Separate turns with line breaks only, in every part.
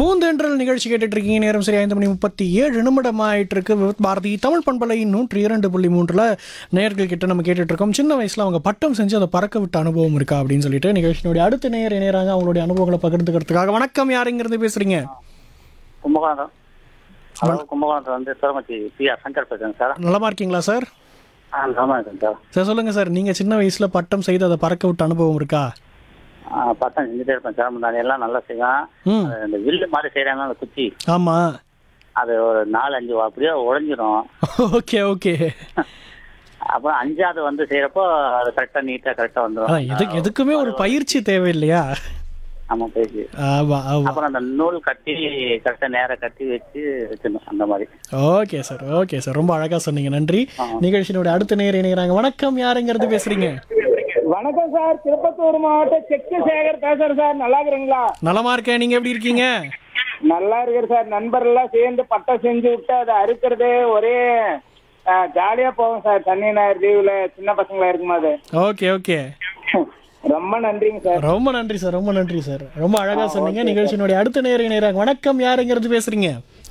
பூந்தென்றல் நிகழ்ச்சி கேட்டுட்டு இருக்கீங்க நேரம் சரி ஐந்து மணி முப்பத்தி ஏழு நிமிடம் ஆயிட்டு இருக்கு வித் பாரதி தமிழ் பண்பலை நூற்றி இரண்டு புள்ளி மூன்றுல நேயர்கள் கிட்ட நம்ம கேட்டுட்டு இருக்கோம் சின்ன வயசுல அவங்க பட்டம் செஞ்சு அதை பறக்க விட்ட அனுபவம் இருக்கா அப்படின்னு சொல்லிட்டு நிகழ்ச்சியினுடைய அடுத்த நேயர் இணையறாங்க அவங்களுடைய அனுபவங்களை பகிர்ந்துக்கிறதுக்காக வணக்கம் யாருங்கிறது பேசுறீங்க
கும்பகோணம் ஹலோ கும்பகோணத்தில் வந்து சிரமத்தி பி ஆர் சங்கர் பேசுறேன் சார்
நலமா இருக்கீங்களா சார்
ஆ நலமா இருக்கேன் சார்
சார் சொல்லுங்க சார் நீங்க சின்ன வயசுல பட்டம் செய்து அதை பறக்க விட்ட அனுபவம் இருக்கா
ஆ, பட்டம் செஞ்சுட்டே இருப்பேன் சார் முன்னாடி எல்லாம் நல்லா செய்வேன்
ம்
அது இந்த வில்லு மாதிரி செய்கிறாங்க அந்த குச்சி
ஆமா
அது ஒரு நாலு அஞ்சு அப்படியே உடஞ்சிரும்
ஓகே ஓகே
அப்புறம் அஞ்சாவது வந்து செய்கிறப்போ அது கரெக்டாக நீட்டாக கரெக்டாக
அதான்
வந்துடும்
எது எதுக்குமே ஒரு பயிற்சி தேவை இல்லையா
நம்ம பேசி
ஆமா ஆமா
அப்புறம் அந்த நூல் கட்டி கரெக்டாக நேராக கட்டி வச்சு வச்சிடணும் அந்த மாதிரி
ஓகே சார் ஓகே சார் ரொம்ப அழகா சொன்னீங்க நன்றி நிகழ்ச்சியினுடைய அடுத்த நேர் இணைகிறாங்க வணக்கம் யாருங்கிறது பேசுறீங்க
வணக்கம் சார் திருப்பத்தூர் மாவட்டம் செக்கு சேகர் பேசுறேன் சார் நல்லா இருக்கிறீங்களா
நலமா இருக்கேன் நீங்க எப்படி இருக்கீங்க
நல்லா இருக்கிற சார் நண்பர்கள்லாம் சேர்ந்து பட்டம் செஞ்சு விட்டு அதை அறுக்கிறது ஒரே ஜாலியா போகும் சார் தண்ணி நாயர் தீவுல சின்ன பசங்களா இருக்கும்போது
ஓகே ஓகே
ரொம்ப நன்றிங்க சார்
ரொம்ப நன்றி சார் ரொம்ப நன்றி சார் ரொம்ப அழகா சொன்னீங்க நிகழ்ச்சியினுடைய அடுத்த நேர் இணைகிறாங்க வணக்கம் யாருங்கிறது பேசுறீங்க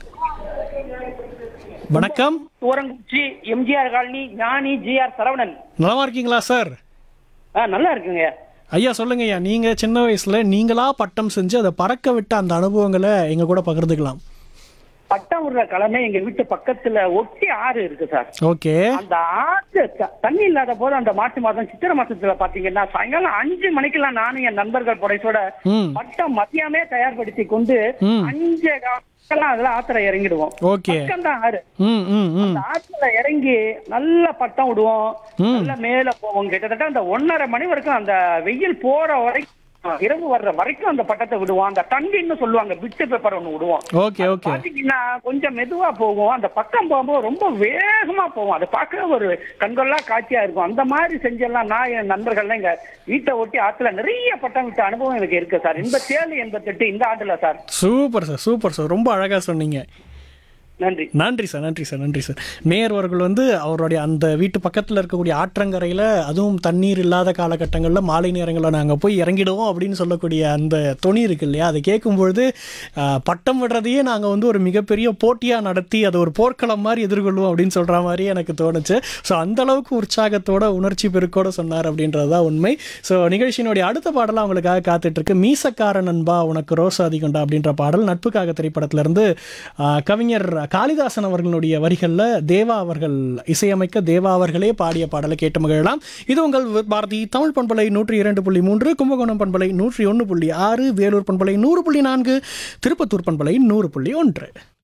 வணக்கம்
தூரங்குச்சி எம்ஜிஆர் காலனி ஞானி ஜிஆர் சரவணன்
நலமா இருக்கீங்களா சார்
ஆ நல்லா இருக்குங்க
ஐயா சொல்லுங்க ஐயா நீங்க சின்ன வயசுல நீங்களா பட்டம் செஞ்சு அதை பறக்க விட்ட அந்த அனுபவங்களை எங்க கூட பகிர்ந்துக்கலாம்
பட்டம் விடுற கிழமை எங்க வீட்டு பக்கத்துல ஒட்டி ஆறு இருக்கு சார்
ஓகே
அந்த ஆறு த- தண்ணி இல்லாத போது அந்த மாசி மாதம் சித்திரை மாசத்துல பாத்தீங்கன்னா சாயங்காலம் அஞ்சு மணிக்கெல்லாம் நானும் என் நண்பர்கள் புடைசோட
ம்
பட்டம் மதியமே தயார்படுத்தி கொண்டு
ம்.
அஞ்சு காலெல்லாம் அதுல ஆத்துல இறங்கிடுவோம்
ஓகே
பக்கம் தான் ஆறு
ம் ம் ம்
அந்த ஆத்துல இறங்கி நல்ல பட்டம் விடுவோம்
ம்.
நல்ல மேல போவோம் கிட்டத்தட்ட அந்த ஒன்னரை மணி வரைக்கும் அந்த வெயில் போற வரைக்கும் இரவு வர்ற வரைக்கும் அந்த பட்டத்தை விடுவோம் அந்த தண்டின்னு சொல்லுவாங்க பிட்டு பேப்பர் ஒண்ணு விடுவோம்
ஓகே ஓகே
பாத்தீங்கன்னா கொஞ்சம் மெதுவா போகும் அந்த பக்கம் போகும்போது ரொம்ப வேகமா போகும் அதை பார்க்க ஒரு கண்கொள்ளா காட்சியா இருக்கும் அந்த மாதிரி செஞ்செல்லாம் நான் என் நண்பர்கள்லாம் எங்க வீட்டை ஒட்டி ஆத்துல நிறைய பட்டம் விட்ட அனுபவம் எனக்கு இருக்கு சார் எண்பத்தி ஏழு எண்பத்தெட்டு இந்த ஆண்டுல sir
super sir super sir ரொம்ப அழகா சொன்னீங்க
நன்றி
நன்றி சார் நன்றி சார் நன்றி சார் நேர்வர்கள் வந்து அவருடைய அந்த வீட்டு பக்கத்தில் இருக்கக்கூடிய ஆற்றங்கரையில் அதுவும் தண்ணீர் இல்லாத காலகட்டங்களில் மாலை நேரங்களில் நாங்கள் போய் இறங்கிடுவோம் அப்படின்னு சொல்லக்கூடிய அந்த தொனி இருக்கு இல்லையா அதை கேட்கும்பொழுது ஆஹ், பட்டம் விடுறதையே நாங்கள் வந்து ஒரு மிகப்பெரிய போட்டியாக நடத்தி அதை ஒரு போர்க்களம் மாதிரி எதிர்கொள்வோம் அப்படின்னு சொல்கிற மாதிரி எனக்கு தோணுச்சு ஸோ அந்த அளவுக்கு உற்சாகத்தோட உணர்ச்சி பெருக்கோட சொன்னார் அப்படின்றது தான் உண்மை ஸோ நிகழ்ச்சியினுடைய அடுத்த பாடலாம் அவங்களுக்காக காத்துட்டு இருக்கு மீசக்கார நண்பா உனக்கு ரோசா அதிகண்டா அப்படின்ற பாடல் நட்புக்காக திரைப்படத்திலிருந்து ஆஹ், கவிஞர் காளிதாசன் அவர்களுடைய வரிகளில் தேவா அவர்கள் இசையமைக்க தேவா அவர்களே பாடிய பாடலை கேட்டு மகிழலாம் இது உங்கள் பாரதி தமிழ் பண்பலை நூற்றி இரண்டு புள்ளி மூன்று கும்பகோணம் பண்பலை நூற்றி ஒன்று புள்ளி ஆறு வேலூர் பண்பலை நூறு புள்ளி நான்கு திருப்பத்தூர் பண்பலை நூறு புள்ளி ஒன்று